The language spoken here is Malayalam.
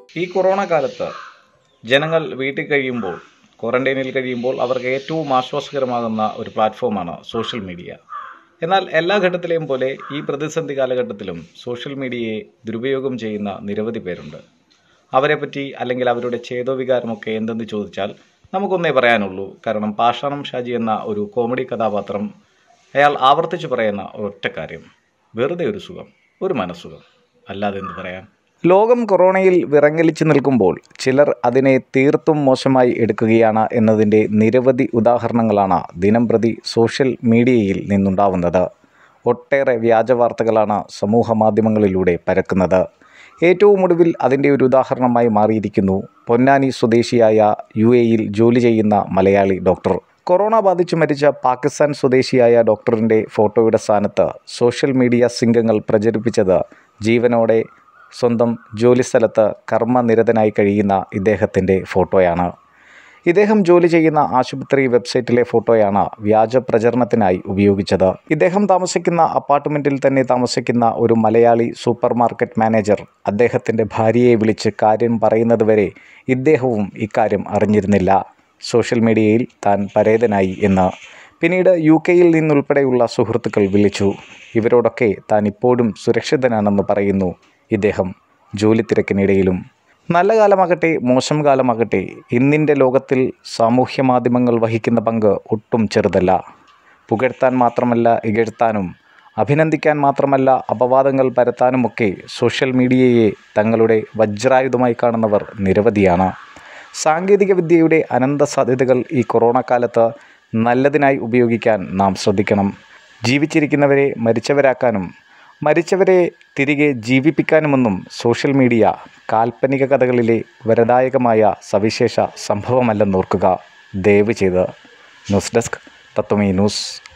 ഈ കൊറോണ കാലത്ത് ജനങ്ങൾ വീട്ടിൽ കഴിയുമ്പോൾ ക്വാറന്റൈനിൽ കഴിയുമ്പോൾ അവർക്ക് ഏറ്റവും ആശ്വാസകരമാകുന്ന ഒരു പ്ലാറ്റ്ഫോമാണ് സോഷ്യൽ മീഡിയ എന്നാൽ എല്ലാ ഘട്ടത്തിലെയും പോലെ ഈ പ്രതിസന്ധി കാലഘട്ടത്തിലും സോഷ്യൽ മീഡിയയെ ദുരുപയോഗം ചെയ്യുന്ന നിരവധി പേരുണ്ട് അവരെപ്പറ്റി അല്ലെങ്കിൽ അവരുടെ ചേതോവികാരമൊക്കെ എന്തെന്ന് ചോദിച്ചാൽ നമുക്കൊന്നേ പറയാനുള്ളൂ കാരണം പാഷാണം ഷാജി എന്ന ഒരു കോമഡി കഥാപാത്രം അയാൾ ആവർത്തിച്ച് പറയുന്ന ഒരൊറ്റ കാര്യം വെറുതെ ഒരു സുഖം ഒരു മനസ്സുഖം അല്ലാതെ എന്ത് പറയാൻ ലോകം കൊറോണയിൽ വിറങ്ങലിച്ചു നിൽക്കുമ്പോൾ ചിലർ അതിനെ തീർത്തും മോശമായി എടുക്കുകയാണ് എന്നതിൻ്റെ നിരവധി ഉദാഹരണങ്ങളാണ് ദിനം പ്രതി സോഷ്യൽ മീഡിയയിൽ നിന്നുണ്ടാവുന്നത് ഒട്ടേറെ വ്യാജ വാർത്തകളാണ് സമൂഹ മാധ്യമങ്ങളിലൂടെ പരക്കുന്നത് ഏറ്റവും ഒടുവിൽ അതിൻ്റെ ഒരു ഉദാഹരണമായി മാറിയിരിക്കുന്നു പൊന്നാനി സ്വദേശിയായ യു എയിൽ ജോലി ചെയ്യുന്ന മലയാളി ഡോക്ടർ കൊറോണ ബാധിച്ച് മരിച്ച പാകിസ്ഥാൻ സ്വദേശിയായ ഡോക്ടറിൻ്റെ ഫോട്ടോയുടെ സ്ഥാനത്ത് സോഷ്യൽ മീഡിയ സിംഗങ്ങൾ പ്രചരിപ്പിച്ചത് ജീവനോടെ സ്വന്തം ജോലിസ്ഥലത്ത് കർമ്മനിരതനായി കഴിയുന്ന ഇദ്ദേഹത്തിൻ്റെ ഫോട്ടോയാണ് ഇദ്ദേഹം ജോലി ചെയ്യുന്ന ആശുപത്രി വെബ്സൈറ്റിലെ ഫോട്ടോയാണ് വ്യാജ പ്രചരണത്തിനായി ഉപയോഗിച്ചത് ഇദ്ദേഹം താമസിക്കുന്ന അപ്പാർട്ട്മെൻറ്റിൽ തന്നെ താമസിക്കുന്ന ഒരു മലയാളി സൂപ്പർ മാർക്കറ്റ് മാനേജർ അദ്ദേഹത്തിൻ്റെ ഭാര്യയെ വിളിച്ച് കാര്യം പറയുന്നതുവരെ ഇദ്ദേഹവും ഇക്കാര്യം അറിഞ്ഞിരുന്നില്ല സോഷ്യൽ മീഡിയയിൽ താൻ പരേതനായി എന്ന് പിന്നീട് യു കെയിൽ നിന്നുൾപ്പെടെയുള്ള സുഹൃത്തുക്കൾ വിളിച്ചു ഇവരോടൊക്കെ താൻ ഇപ്പോഴും സുരക്ഷിതനാണെന്ന് പറയുന്നു ഇദ്ദേഹം ജോലി തിരക്കിനിടയിലും നല്ല കാലമാകട്ടെ മോശം കാലമാകട്ടെ ഇന്നിൻ്റെ ലോകത്തിൽ സാമൂഹ്യ മാധ്യമങ്ങൾ വഹിക്കുന്ന പങ്ക് ഒട്ടും ചെറുതല്ല പുകഴ്ത്താൻ മാത്രമല്ല ഇകഴ്ത്താനും അഭിനന്ദിക്കാൻ മാത്രമല്ല അപവാദങ്ങൾ പരത്താനുമൊക്കെ സോഷ്യൽ മീഡിയയെ തങ്ങളുടെ വജ്രായുധമായി കാണുന്നവർ നിരവധിയാണ് സാങ്കേതിക വിദ്യയുടെ അനന്ത സാധ്യതകൾ ഈ കൊറോണ കാലത്ത് നല്ലതിനായി ഉപയോഗിക്കാൻ നാം ശ്രദ്ധിക്കണം ജീവിച്ചിരിക്കുന്നവരെ മരിച്ചവരാക്കാനും മരിച്ചവരെ തിരികെ ജീവിപ്പിക്കാനുമൊന്നും സോഷ്യൽ മീഡിയ കാൽപ്പനിക കഥകളിലെ വരദായകമായ സവിശേഷ സംഭവമല്ലെന്നോർക്കുക ദയവ് ചെയ്ത് ന്യൂസ് ഡെസ്ക് തത്വമേ ന്യൂസ്